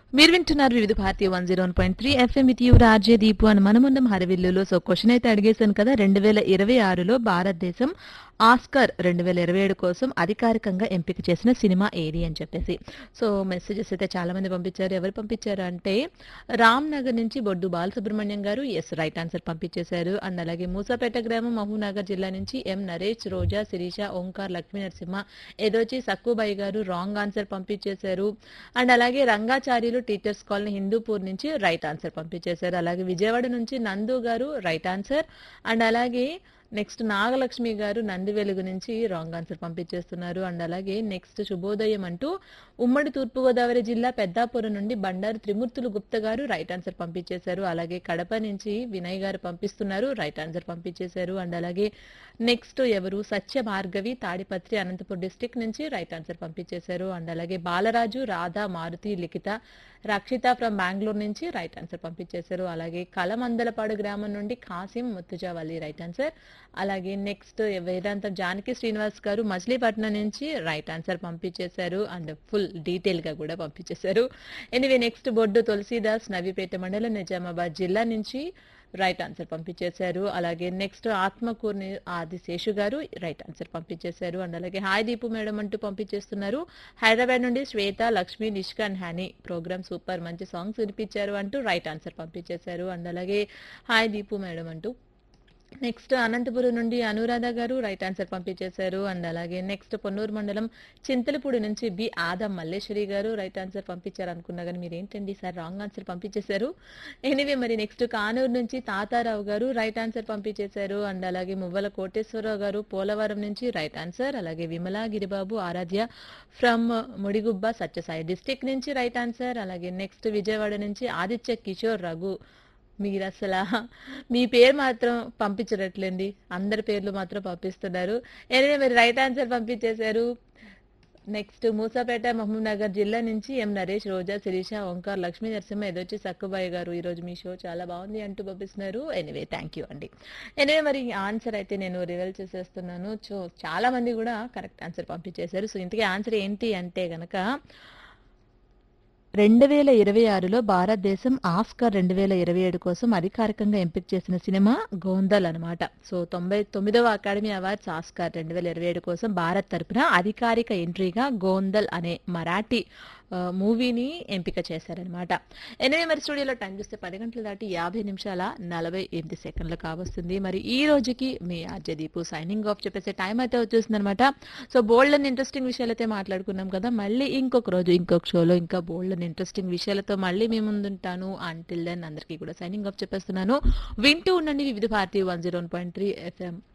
మీరు వింటున్నారు వివిధ భారతీయ one zero point three FM with you RJ Deepu అని మనముండం హరవిల్లులో సో క్వశ్చన్ అయితే అడిగేశాను కదా రెండు వేల ఇరవై ఆరులో భారతదేశం ఆస్కర్ రెండు వేల ఇరవై ఏడు కోసం అధికారికంగా ఎంపిక చేసిన సినిమా ఏది అని చెప్పేసి సో మెసేజెస్ అయితే చాలా మంది పంపించారు ఎవరు పంపించారు అంటే రామ్ నగర్ నుంచి బొడ్డు బాలసుబ్రహ్మణ్యం గారు ఎస్ రైట్ ఆన్సర్ పంపించేశారు అండ్ అలాగే మూసాపేట గ్రామం మహబూబ్నగర్ జిల్లా నుంచి ఎం నరేష్ రోజా శిరీష ఓంకార్ లక్ష్మీ నరసింహ ఏదోచి సక్కుబాయి గారు రాంగ్ ఆన్సర్ పంపించేశారు అండ్ అలాగే రంగాచార్యులు టీచర్స్ కాలనీ హిందూపూర్ నుంచి రైట్ ఆన్సర్ పంపించేశారు అలాగే విజయవాడ నుంచి నందు గారు రైట్ ఆన్సర్ అండ్ అలాగే నెక్స్ట్ నాగలక్ష్మి గారు నంది వెలుగు నుంచి రాంగ్ ఆన్సర్ పంపించేస్తున్నారు అండ్ అలాగే నెక్స్ట్ శుభోదయం అంటూ ఉమ్మడి తూర్పుగోదావరి జిల్లా పెద్దాపురం నుండి బండారు త్రిమూర్తులు గుప్త గారు రైట్ ఆన్సర్ పంపించేశారు అలాగే కడప నుంచి వినయ్ గారు పంపిస్తున్నారు రైట్ ఆన్సర్ పంపించేశారు అండ్ అలాగే నెక్స్ట్ ఎవరు సత్య భార్గవి తాడిపత్రి అనంతపురం డిస్టిక్ నుంచి రైట్ ఆన్సర్ పంపించేశారు అండ్ అలాగే బాలరాజు రాధా మారుతి లిఖిత రక్షిత ఫ్రమ్ బెంగళూరు నుంచి రైట్ ఆన్సర్ పంపించేశారు అలాగే కలమందలపాడు గ్రామం నుండి కాసిం ముత్తుజావల్లి రైట్ ఆన్సర్ అలాగే నెక్స్ట్ వేదాంతం జానకి శ్రీనివాస్ గారు మచిలీపట్నం నుంచి రైట్ ఆన్సర్ పంపించేశారు అండ్ ఫుల్ డీటెయిల్ గా కూడా పంపించేశారు ఎనివే నెక్స్ట్ బొడ్డు తులసీదాస్ నవీపేట మండలం నిజామాబాద్ జిల్లా నుంచి రైట్ ఆన్సర్ పంపించేశారు అలాగే నెక్స్ట్ ఆత్మకూర్ని ఆది శేషు గారు రైట్ ఆన్సర్ పంపించేశారు అండ్ అలాగే హాయ్ దీపు మేడం అంటూ పంపించేస్తున్నారు హైదరాబాద్ నుండి Swetha Lakshmi Nishka and Honey programme super మంచి సాంగ్స్ వినిపించారు అంటూ రైట్ ఆన్సర్ పంపించేశారు అండ్ అలాగే హాయ్ దీపు మేడం అంటూ నెక్స్ట్ అనంతపురం నుండి అనురాధ గారు రైట్ ఆన్సర్ పంపించేశారు అండ్ అలాగే నెక్స్ట్ పొన్నూరు మండలం చింతలపూడి నుంచి బి ఆదం మల్లేశ్వరి గారు రైట్ ఆన్సర్ పంపించారు అనుకున్నా కానీ మీరు ఏంటండి సార్ రాంగ్ ఆన్సర్ పంపించేశారు ఎనివే మరి నెక్స్ట్ కానూరు నుంచి తాతారావు గారు రైట్ ఆన్సర్ పంపించేశారు అండ్ అలాగే మువ్వల కోటేశ్వరరావు గారు పోలవరం నుంచి రైట్ ఆన్సర్ అలాగే విమలా గిరిబాబు ఆరాధ్య ఫ్రమ్ ముడిగుబ్బ సత్యసాయి డిస్టిక్ నుంచి రైట్ ఆన్సర్ అలాగే నెక్స్ట్ విజయవాడ నుంచి ఆదిత్య కిషోర్ రఘు మీరు అసలు మీ పేరు మాత్రం పంపించరట్లేండి అందరి పేర్లు మాత్రం పంపిస్తున్నారు ఎనివే మీరు రైట్ ఆన్సర్ పంపించేశారు నెక్స్ట్ మూసాపేట మహబూబ్ నగర్ జిల్లా నుంచి ఎం నరేష్ రోజా శిరీష ఓంకార్ లక్ష్మీ నరసింహ ఏదొచ్చి సక్కుబాయి గారు ఈ రోజు మీ షో చాలా బాగుంది అంటూ పంపిస్తున్నారు ఎనివే థ్యాంక్ యూ అండి ఎనివే మరి ఆన్సర్ అయితే నేను రివెల్ చేసేస్తున్నాను సో చాలా మంది కూడా కరెక్ట్ ఆన్సర్ పంపించేశారు సో ఇంతకీ ఆన్సర్ ఏంటి అంటే గనక రెండు వేల ఇరవై ఆరులో భారతదేశం ఆస్కార్ రెండు వేల ఇరవై ఏడు కోసం అధికారికంగా ఎంపిక చేసిన సినిమా గోందల్ అనమాట సో తొంభై తొమ్మిదవ అకాడమీ అవార్డ్స్ ఆస్కార్ రెండు వేల ఇరవై ఏడు కోసం భారత్ తరపున అధికారిక ఎంట్రీగా గోందల్ అనే మరాఠీ ఆ, మూవీని ఎంపిక చేశారనమాట ఎనిమిది మరి స్టూడియోలో టైం చూస్తే పది గంటలు దాటి యాభై నిమిషాల నలభై ఎనిమిది సెకండ్లు కావస్తుంది మరి ఈ రోజుకి మీ ఆర్జే దీపు సైనింగ్ ఆఫ్ చెప్పేసే టైం అయితే వచ్చేసింది అనమాట సో బోల్డ్ అండ్ ఇంట్రెస్టింగ్ విషయాలు అయితే మాట్లాడుకున్నాం కదా మళ్ళీ ఇంకొక రోజు ఇంకొక షోలో ఇంకా బోల్డ్ అండ్ ఇంట్రెస్టింగ్ విషయాలతో మళ్ళీ మీ ముందుంటాను అంటిల్ దెన్ అందరికీ కూడా సైనింగ్ ఆఫ్ చెప్పేస్తున్నాను వింటూ ఉండండి వివిధ భారతి one zero point three FM